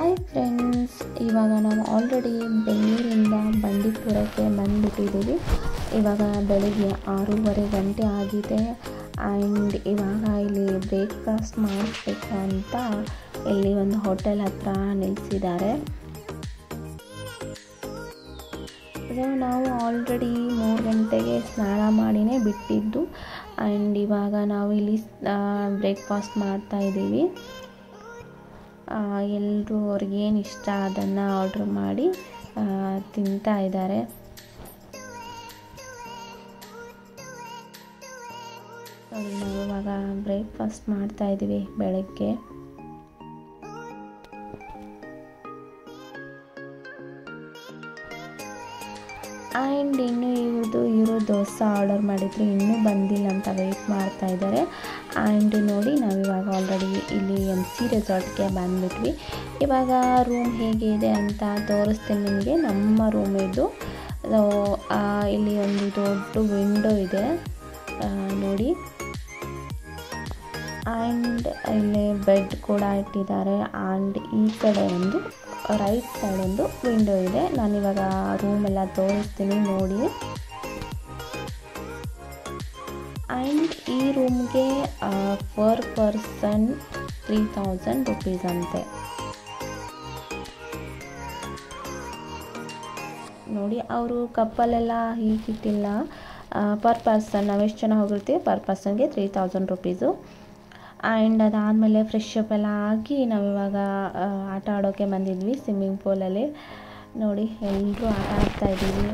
hi friends ಇವಾಗ ನಾವು already ಬೆಂಗಳೂರಿಂದ ಬಂಡೀಪುರಕ್ಕೆ ಬಂದುಬಿಟ್ಟಿದ್ದೀವಿ ಇವಾಗ ಬೆಳಿಗ್ಗೆ ಆರೂವರೆ ಗಂಟೆ ಆಗಿದೆ ಆ್ಯಂಡ್ ಇವಾಗ ಇಲ್ಲಿ ಬ್ರೇಕ್ಫಾಸ್ಟ್ ಮಾಡಿಸ್ಬೇಕು ಅಂತ ಇಲ್ಲಿ ಒಂದು ಹೋಟೆಲ್ ಹತ್ರ ನಿಲ್ಲಿಸಿದ್ದಾರೆ ಸೊ ನಾವು ಆಲ್ರೆಡಿ ಮೂರು ಗಂಟೆಗೆ ಸ್ನಾನ ಮಾಡಿನೇ ಬಿಟ್ಟಿದ್ದು ಆ್ಯಂಡ್ ಇವಾಗ ನಾವು ಇಲ್ಲಿ ಬ್ರೇಕ್ಫಾಸ್ಟ್ ಮಾಡ್ತಾ ಇದ್ದೀವಿ ಎಲ್ಲರೂ ಅವ್ರಿಗೇನು ಇಷ್ಟ ಅದನ್ನು ಆರ್ಡ್ರ್ ಮಾಡಿ ತಿಂತಾ ಇದ್ದಾರೆ ನಾವು ಇವಾಗ ಬ್ರೇಕ್ಫಾಸ್ಟ್ ಮಾಡ್ತಾ ಇದ್ದೀವಿ ಬೆಳಗ್ಗೆ ಆ್ಯಂಡ್ ಇನ್ನು ಇವ್ರದ್ದು ಇವರು ದೋಸೆ ಆರ್ಡರ್ ಮಾಡಿದ್ರು ಇನ್ನೂ ಬಂದಿಲ್ಲ ಅಂತ ವೆಯ್ಟ್ ಮಾಡ್ತಾ ಇದ್ದಾರೆ ಆ್ಯಂಡ್ ನೋಡಿ ನಾವಿವಾಗ ಆಲ್ರೆಡಿ ಇಲ್ಲಿ ಎಮ್ ಸಿ ರೆಸಾರ್ಟ್ಗೆ ಬಂದುಬಿಟ್ವಿ ಇವಾಗ ರೂಮ್ ಹೇಗೆ ಇದೆ ಅಂತ ತೋರಿಸ್ತೀನಿ ನಿಮಗೆ ನಮ್ಮ ರೂಮ್ ಇದು ಇಲ್ಲಿ ಒಂದು ದೊಡ್ಡ ವಿಂಡೋ ಇದೆ ನೋಡಿ ಆ್ಯಂಡ್ ಇಲ್ಲಿ ಬೆಡ್ ಕೂಡ ಇಟ್ಟಿದ್ದಾರೆ ಆ್ಯಂಡ್ ಈ ಕಡೆ ಒಂದು ರೈಟ್ ಸೈಡ್ ಒಂದು ವಿಂಡೋ ಇದೆ ನಾನಿವಾಗ ರೂಮ್ ಎಲ್ಲ ತೋರಿಸ್ತೀನಿ ನೋಡಿ ಆ್ಯಂಡ್ ಈ ರೂಮ್ಗೆ per person three thousand rupees ಅಂತೆ ನೋಡಿ ಅವರು ಕಪ್ಪಲೆಲ್ಲ ಹೀಗಿಟ್ಟಿಲ್ಲ ಪರ್ ಪರ್ಸನ್ ನಾವು ಎಷ್ಟು ಜನ ಹೋಗಿರ್ತೀವಿ ಪರ್ ಪರ್ಸನ್ಗೆ ತ್ರೀ ತೌಸಂಡ್ ರುಪೀಸು ಆ್ಯಂಡ್ ಅದಾದಮೇಲೆ ಫ್ರೆಶ್ ಅಪ್ ಎಲ್ಲ ಆಗಿ ನಾವಿವಾಗ ಆಟ ಆಡೋಕ್ಕೆ ಬಂದಿದ್ವಿ ಸ್ವಿಮ್ಮಿಂಗ್ ಪೂಲಲ್ಲಿ ನೋಡಿ ಎಲ್ಲರೂ ಆಟ ಆಡ್ತಾ ಇದ್ದೀವಿ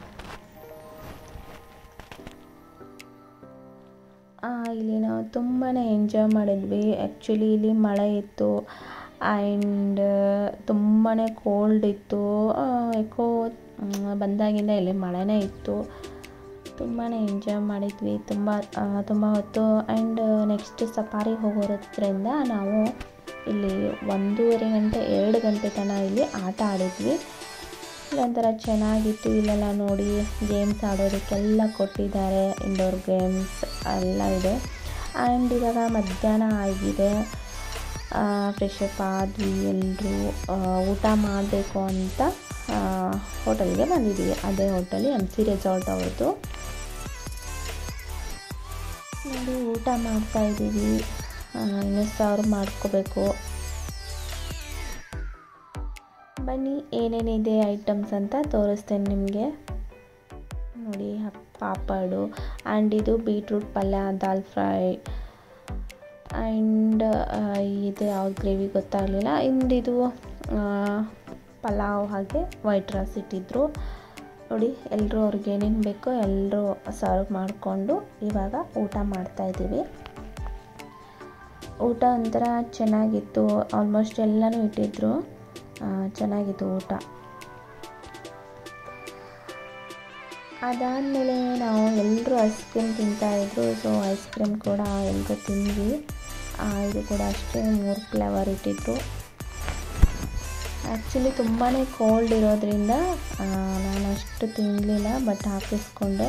ಇಲ್ಲಿ ನಾವು ತುಂಬಾ ಎಂಜಾಯ್ ಮಾಡಿದ್ವಿ ಆ್ಯಕ್ಚುಲಿ ಇಲ್ಲಿ ಮಳೆ ಇತ್ತು ಆ್ಯಂಡ್ ತುಂಬಾ ಕೋಲ್ಡ್ ಇತ್ತು ಯಾಕೋ ಬಂದಾಗಿಂದ ಇಲ್ಲಿ ಮಳೆನೇ ಇತ್ತು ತುಂಬಾ ಎಂಜಾಯ್ ಮಾಡಿದ್ವಿ ತುಂಬ ತುಂಬ ಹೊತ್ತು ಆ್ಯಂಡ್ ನೆಕ್ಸ್ಟ್ ಸಫಾರಿಗೆ ಹೋಗೋದ್ರಿಂದ ನಾವು ಇಲ್ಲಿ ಒಂದೂವರೆ ಗಂಟೆ ಎರಡು ಗಂಟೆ ತನಕ ಇಲ್ಲಿ ಆಟ ಆಡಿದ್ವಿ ಇಲ್ಲೊಂಥರ ಚೆನ್ನಾಗಿತ್ತು ಇಲ್ಲೆಲ್ಲ ನೋಡಿ ಗೇಮ್ಸ್ ಆಡೋದಕ್ಕೆಲ್ಲ ಕೊಟ್ಟಿದ್ದಾರೆ ಇಂಡೋರ್ ಗೇಮ್ಸ್ ಎಲ್ಲ ಇದೆ ಆ್ಯಂಡ್ ಇವಾಗ ಮಧ್ಯಾಹ್ನ ಆಗಿದೆ ಫ್ರೆಶ್ ಅಪ್ ಆದ್ವಿ ಎಲ್ಲರೂ ಊಟ ಮಾಡಬೇಕು ಅಂತ ಹೋಟೆಲ್ಗೆ ಬಂದಿದ್ದೀವಿ ಅದೇ ಹೋಟೆಲ್ ಎಮ್ ಸಿ ರೆಸಾರ್ಟ್ ಅವ್ರದ್ದು ನೋಡಿ ಊಟ ಮಾಡ್ತಾ ಇದ್ದೀವಿ ಇನ್ನು ಸರ್ವ್ ಮಾಡ್ಕೋಬೇಕು ಬನ್ನಿ ಏನೇನಿದೆ ಐಟಮ್ಸ್ ಅಂತ ತೋರಿಸ್ತೇನೆ ನಿಮಗೆ ನೋಡಿ ಪಾಪಡು ಆ್ಯಂಡ್ ಇದು ಬೀಟ್ರೂಟ್ ಪಲ್ಯ ದಾಲ್ ಫ್ರೈ ಆ್ಯಂಡ್ ಇದು ಯಾವ್ದು ಗ್ರೇವಿ ಗೊತ್ತಾಗಲಿಲ್ಲ ಇಂದಿದು ಪಲಾವ್ ಹಾಗೆ ವೈಟ್ ರೈಸ್ ಇಟ್ಟಿದ್ರು ನೋಡಿ ಎಲ್ಲರೂ ಅವ್ರಿಗೆ ಏನೇನು ಬೇಕೋ ಎಲ್ಲರೂ ಸರ್ವ್ ಮಾಡಿಕೊಂಡು ಇವಾಗ ಊಟ ಮಾಡ್ತಾಯಿದ್ದೀವಿ ಊಟ ಒಂಥರ ಚೆನ್ನಾಗಿತ್ತು ಆಲ್ಮೋಸ್ಟ್ ಎಲ್ಲನೂ ಇಟ್ಟಿದ್ರು ಚೆನ್ನಾಗಿತ್ತು ಊಟ ಅದಾದಮೇಲೆ ನಾವು ಎಲ್ಲರೂ ಐಸ್ ಕ್ರೀಮ್ ತಿಂತಾಯಿದ್ರು ಸೊ ಐಸ್ ಕ್ರೀಮ್ ಕೂಡ ಎಲ್ಲರೂ ತಿಂದ್ವಿ ಇದು ಕೂಡ ಅಷ್ಟೇ ಮೂರು ಫ್ಲೇವರ್ ಇಟ್ಟಿದ್ರು ಆ್ಯಕ್ಚುಲಿ ತುಂಬಾ ಕೋಲ್ಡ್ ಇರೋದ್ರಿಂದ ನಾನು ಅಷ್ಟು ತಿನ್ನಲಿಲ್ಲ ಬಟ್ ಹಾಕಿಸ್ಕೊಂಡೆ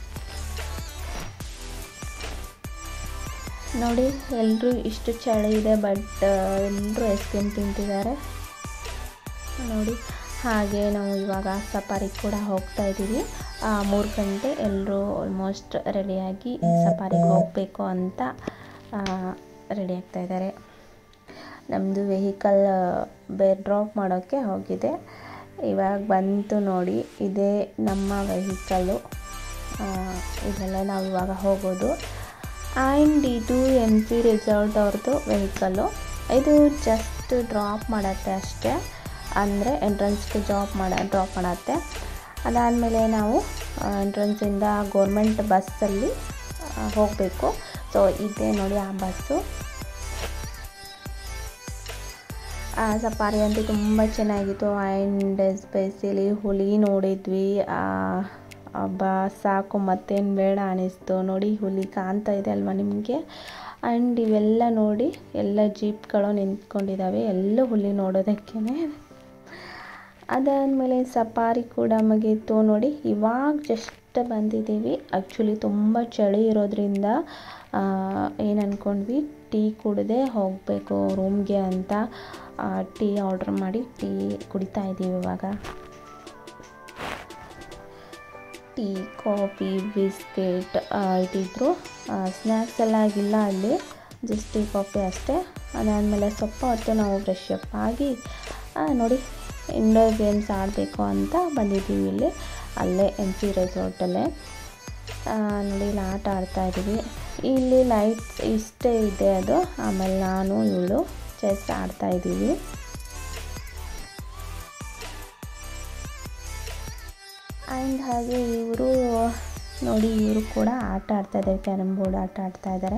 ನೋಡಿ ಎಲ್ಲರೂ ಇಷ್ಟು ಚಳಿ ಇದೆ ಬಟ್ ಎಲ್ಲರೂ ಐಸ್ ಕ್ರೀಮ್ ತಿಂತಿದ್ದಾರೆ ನೋಡಿ ಹಾಗೆ ನಾವು ಇವಾಗ ಸಫಾರಿಗೆ ಕೂಡ ಹೋಗ್ತಾ ಇದ್ದೀವಿ ಮೂರು ಗಂಟೆ ಎಲ್ಲರೂ ಆಲ್ಮೋಸ್ಟ್ ರೆಡಿಯಾಗಿ ಸಫಾರಿಗೆ ಹೋಗಬೇಕು ಅಂತ ರೆಡಿ ಆಗ್ತಾ ಇದ್ದಾರೆ ನಮ್ಮದು ವೆಹಿಕಲ್ ಬೇರೆ ಡ್ರಾಪ್ ಮಾಡೋಕ್ಕೆ ಹೋಗಿದೆ ಇವಾಗ ಬಂತು ನೋಡಿ ಇದೇ ನಮ್ಮ ವೆಹಿಕಲ್ಲು ಇದೆಲ್ಲ ನಾವು ಇವಾಗ ಹೋಗೋದು ಆ್ಯಂಡ್ ಇದು ಎಮ್ ಸಿ ರೆಸಾರ್ಟ್ ಅವ್ರದ್ದು ವೆಹಿಕಲ್ಲು ಇದು ಜಸ್ಟ್ ಡ್ರಾಪ್ ಮಾಡುತ್ತೆ ಅಷ್ಟೇ ಅಂದರೆ ಎಂಟ್ರೆನ್ಸ್ಗೆ ಜಾಬ್ ಮಾಡ ಡ್ರಾಪ್ ಮಾಡುತ್ತೆ ಅದಾದಮೇಲೆ ನಾವು ಎಂಟ್ರೆನ್ಸಿಂದ ಗೋರ್ಮೆಂಟ್ ಬಸ್ಸಲ್ಲಿ ಹೋಗಬೇಕು ಸೊ ಇದೇ ನೋಡಿ ಆ ಬಸ್ಸು ಸಫಾರಿ ಅಂತೂ ತುಂಬ ಚೆನ್ನಾಗಿತ್ತು ಆ್ಯಂಡ್ ಎಸ್ಪೆಷಲಿ ಹುಲಿ ನೋಡಿದ್ವಿ ಹಬ್ಬ ಸಾಕು ಮತ್ತೇನು ಬೇಡ ಅನ್ನಿಸ್ತು ನೋಡಿ ಹುಲಿ ಕಾಣ್ತಾ ಇದೆ ಅಲ್ವಾ ನಿಮಗೆ ಆ್ಯಂಡ್ ಇವೆಲ್ಲ ನೋಡಿ ಎಲ್ಲ ಜೀಪ್ಗಳು ನಿಂತ್ಕೊಂಡಿದ್ದಾವೆ ಎಲ್ಲ ಹುಲಿ ನೋಡೋದಕ್ಕೇ ಅದಾದಮೇಲೆ ಸಫಾರಿ ಕೂಡ ಮುಗೀತು ನೋಡಿ ಇವಾಗ ಜಸ್ಟ್ ಬಂದಿದ್ದೀವಿ ಆ್ಯಕ್ಚುಲಿ ತುಂಬ ಚಳಿ ಇರೋದ್ರಿಂದ ಏನು ಅಂದ್ಕೊಂಡ್ವಿ ಟೀ ಕುಡಿದೇ ಹೋಗಬೇಕು ರೂಮ್ಗೆ ಅಂತ ಟೀ ಆರ್ಡ್ರ್ ಮಾಡಿ ಟೀ ಕುಡಿತಾ ಇದ್ದೀವಿ ಇವಾಗ ಟೀ ಕಾಫಿ ಬಿಸ್ಕೆಟ್ ಇಟ್ಟಿದ್ರು ಸ್ನ್ಯಾಕ್ಸ್ ಎಲ್ಲ ಆಗಿಲ್ಲ ಅಲ್ಲಿ ಜಸ್ಟ್ ಟೀ ಕಾಫಿ ಅಷ್ಟೇ ಅದಾದಮೇಲೆ ಸ್ವಲ್ಪ ಹೊತ್ತು ನಾವು ಫ್ರೆಶ್ ಅಪ್ ಆಗಿ ಆ, ನೋಡಿ ಇಂಡೋರ್ ಗೇಮ್ಸ್ ಆಡಬೇಕು ಅಂತ ಬಂದಿದ್ದೀವಿ ಇಲ್ಲಿ ಅಲ್ಲೇ ಎಮ್ ಸಿ ರೆಸಾರ್ಟಲ್ಲೇ ಆ, ನೋಡಿ ಇಲ್ಲಿ ಆಟ ಆಡ್ತಾ ಇದ್ದೀವಿ ಇಲ್ಲಿ ಲೈಟ್ಸ್ ಇಷ್ಟೇ ಇದೆ ಅದು ಆಮೇಲೆ ನಾನು ಇವಳು ಚೆಸ್ ಆಡ್ತಾ ಇದ್ದೀವಿ ಆ್ಯಂಡ್ ಹಾಗೆ ಇವರು ನೋಡಿ ಇವರು ಕೂಡ ಆಟ ಆಡ್ತಾ ಇದ್ದಾರೆ ಕ್ಯಾರಮ್ ಬೋರ್ಡ್ ಆಟ ಆಡ್ತಾ ಇದ್ದಾರೆ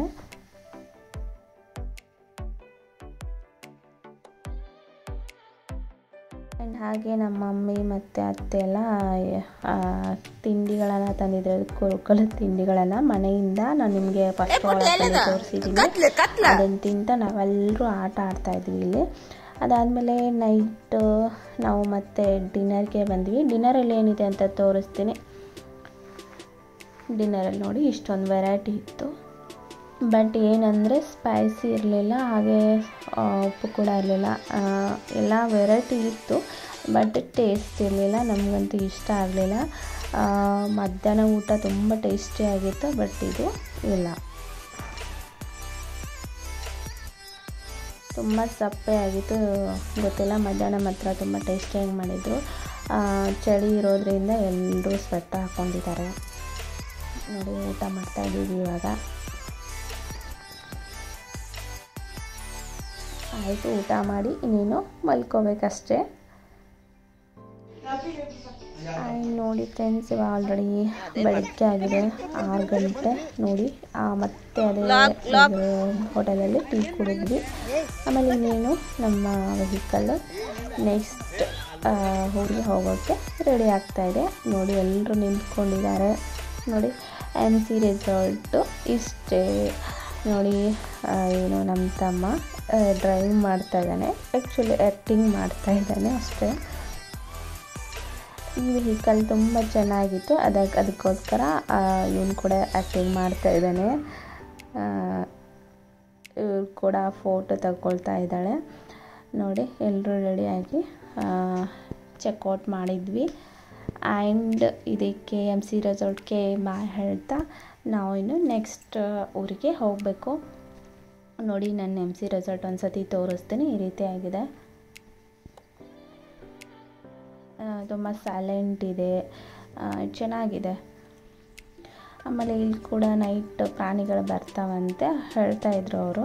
ಆ್ಯಂಡ್ ಹಾಗೆ ನಮ್ಮ ಮಮ್ಮಿ ಮತ್ತು ಅತ್ತೆ ಎಲ್ಲ ಆ, ತಿಂಡಿಗಳನ್ನು ತಂದಿದ್ರು ಕುರುಕುಲ ತಿಂಡಿಗಳನ್ನು ಮನೆಯಿಂದ ನಾನು ನಿಮಗೆ ಫಸ್ಟ್ ತೋರಿಸಿದ್ದೀನಿ ಅದನ್ನು ತಿಂತ ನಾವೆಲ್ಲರೂ ಆಟ ಆಡ್ತಾ ಇದ್ವಿ ಇಲ್ಲಿ ಅದಾದಮೇಲೆ ನೈಟ್ ನಾವು ಮತ್ತೆ ಡಿನ್ನರ್ಗೆ ಬಂದ್ವಿ ಡಿನ್ನರಲ್ಲಿ ಏನಿದೆ ಅಂತ ತೋರಿಸ್ತೀನಿ ಡಿನ್ನರಲ್ಲಿ ನೋಡಿ ಇಷ್ಟೊಂದು ವೆರೈಟಿ ಇತ್ತು ಬಟ್ ಏನಂದರೆ ಸ್ಪೈಸಿ ಇರಲಿಲ್ಲ ಹಾಗೆ ಆ, ಉಪ್ಪು ಕೂಡ ಇರಲಿಲ್ಲ ಎಲ್ಲ ವೆರೈಟಿ ಇತ್ತು ಬಟ್ ಟೇಸ್ಟ್ ಇರಲಿಲ್ಲ ನಮಗಂತೂ ಇಷ್ಟ ಆಗಲಿಲ್ಲ ಮಧ್ಯಾಹ್ನ ಊಟ ತುಂಬ ಟೇಸ್ಟಿಯಾಗಿತ್ತು ಬಟ್ ಇದು ಇಲ್ಲ ತುಂಬ ಸಪ್ಪೆ ಆಗಿತ್ತು ಗೊತ್ತಿಲ್ಲ ಮಧ್ಯಾಹ್ನ ಮಾತ್ರ ತುಂಬ ಟೇಸ್ಟಿಯಾಗಿ ಮಾಡಿದರು ಆ, ಚಳಿ ಇರೋದ್ರಿಂದ ಎಲ್ಲರೂ ಸ್ವೆಟ್ ಹಾಕ್ಕೊಂಡಿದ್ದಾರೆ ನೋಡಿ ಊಟ ಮಾಡ್ತಾ ಇದ್ದೀವಿ ಇವಾಗ ಆಯಿತು ಊಟ ಮಾಡಿ ನೀನು ಮಲ್ಕೋಬೇಕಷ್ಟೇ ಆಯ್ತು ನೋಡಿ ಫ್ರೆಂಡ್ಸ್ ಇವಾಗ ಆಲ್ರೆಡಿ ಬೆಳಗ್ಗೆ ಆಗಿದೆ ಆರು ಗಂಟೆ ನೋಡಿ ಆ, ಮತ್ತೆ ಅದೇ ಹೋಟೆಲಲ್ಲಿ ಟೀ ಕುಡಿದ್ವಿ ಆಮೇಲೆ ಇನ್ನೇನು ನಮ್ಮ ವೆಹಿಕಲ್ ನೆಕ್ಸ್ಟ್ ಊರಿಗೆ ಹೋಗೋಕ್ಕೆ ರೆಡಿ ಆಗ್ತಾ ಇದೆ ನೋಡಿ ಎಲ್ಲರೂ ನಿಂತ್ಕೊಂಡಿದ್ದಾರೆ ನೋಡಿ ಎಮ್ ಸಿ ರೆಸಾರ್ಟು ಇಷ್ಟೇ ನೋಡಿ ಆ, ಏನು ನಮ್ಮ ತಮ್ಮ ಡ್ರೈವ್ ಮಾಡ್ತಾ ಇದ್ದಾನೆ ಆ್ಯಕ್ಚುಲಿ ಆ್ಯಕ್ಟಿಂಗ್ ಮಾಡ್ತಾ ಇದ್ದಾನೆ ಅಷ್ಟೇ ಈ ವೆಹಿಕಲ್ ತುಂಬ ಚೆನ್ನಾಗಿತ್ತು ಅದಕ್ಕೆ ಅದಕ್ಕೋಸ್ಕರ ಇವನು ಕೂಡ ಆ್ಯಕ್ಟಿಂಗ್ ಮಾಡ್ತಾ ಇದ್ದಾನೆ ಇವ್ರು ಕೂಡ ಫೋಟೋ ತಗೊಳ್ತಾ ಇದ್ದಾಳೆ ನೋಡಿ ಎಲ್ಲರೂ ರೆಡಿಯಾಗಿ ಚೆಕ್ಔಟ್ ಮಾಡಿದ್ವಿ ಆ್ಯಂಡ್ ಇದಕ್ಕೆ ಎಮ್ ಸಿ ರೆಸಾರ್ಟ್ಗೆ ಬಾಯ್ ಹೇಳ್ತಾ ನಾವು ಇನ್ನು ನೆಕ್ಸ್ಟ್ ಊರಿಗೆ ಹೋಗಬೇಕು ನೋಡಿ ನನ್ನ ಎಮ್ ಸಿ ರೆಸಾರ್ಟ್ ಒಂದು ಸತಿ ತೋರಿಸ್ತೀನಿ ಈ ರೀತಿ ಆಗಿದೆ ತುಂಬ ಸೈಲೆಂಟ್ ಇದೆ ಆ, ಚೆನ್ನಾಗಿದೆ ಆಮೇಲೆ ಇಲ್ಲಿ ಕೂಡ ನೈಟ್ ಪ್ರಾಣಿಗಳು ಬರ್ತಾವಂತೆ ಹೇಳ್ತಾ ಇದ್ರು ಅವರು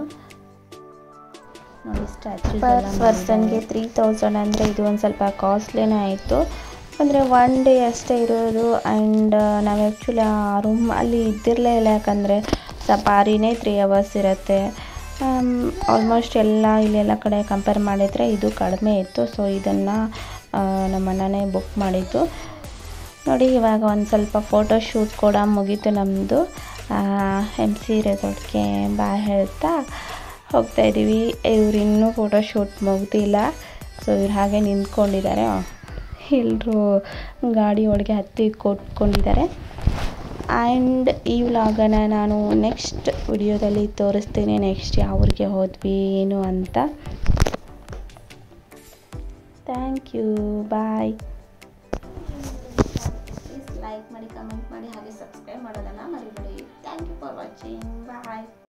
ನೋಡಿ ಸ್ಟ್ಯಾಚ್ಯೂ ಪರ್ ಪರ್ಸನ್ಗೆ ತ್ರೀ ತೌಸಂಡ್ ಅಂದರೆ ಇದು ಒಂದು ಸ್ವಲ್ಪ ಕಾಸ್ಟ್ಲಿನೇ ಆಯಿತು ಅಂದರೆ ಒನ್ ಡೇ ಅಷ್ಟೇ ಇರೋದು ಆ್ಯಂಡ್ ನಾವು ಆ್ಯಕ್ಚುಲಿ ಆ ರೂಮ್ ಅಲ್ಲಿ ಇದ್ದಿರಲೇ ಇಲ್ಲ ಯಾಕಂದರೆ ಸಫಾರಿನೇ ತ್ರೀ ಅವರ್ಸ್ ಇರುತ್ತೆ ಆಲ್ಮೋಸ್ಟ್ ಎಲ್ಲ ಇಲ್ಲೆಲ್ಲ ಕಡೆ ಕಂಪೇರ್ ಮಾಡಿದರೆ ಇದು ಕಡಿಮೆ ಇತ್ತು ಸೊ ಇದನ್ನು ನಮ್ಮ ಅಣ್ಣನೇ ಬುಕ್ ಮಾಡಿದ್ದು ನೋಡಿ ಇವಾಗ ಒಂದು ಸ್ವಲ್ಪ ಫೋಟೋ ಶೂಟ್ ಕೂಡ ಮುಗೀತು ನಮ್ಮದು ಎಮ್ ಸಿ ರೆಸಾರ್ಟ್ಗೆ ಬಾಯ್ ಹೇಳ್ತಾ ಹೋಗ್ತಾ ಇದ್ದೀವಿ ಇವ್ರು ಇನ್ನೂ ಫೋಟೋ ಶೂಟ್ ಮುಗ್ದಿಲ್ಲ ಸೊ ಇವ್ರು ಹಾಗೆ ನಿಂತ್ಕೊಂಡಿದ್ದಾರೆ ಎಲ್ಲರೂ ಗಾಡಿ ಒಳಗೆ ಹತ್ತಿ ಕೊಟ್ಕೊಂಡಿದ್ದಾರೆ ಆ್ಯಂಡ್ ಈ ವ್ಲಾಗನ ನಾನು ನೆಕ್ಸ್ಟ್ ವಿಡಿಯೋದಲ್ಲಿ ತೋರಿಸ್ತೀನಿ ನೆಕ್ಸ್ಟ್ ಯಾವ ಊರಿಗೆ ಹೋದ್ವಿ ಏನು ಅಂತ ಥ್ಯಾಂಕ್ ಯು ಬಾಯ್ ಲೈಕ್ ಮಾಡಿ ಕಮೆಂಟ್ ಮಾಡಿ ಹಾಗೆ ಸಬ್ಸ್ಕ್ರೈಬ್ ಮಾಡೋದನ್ನು ಮರಿಬೇಡಿ thank you for watching bye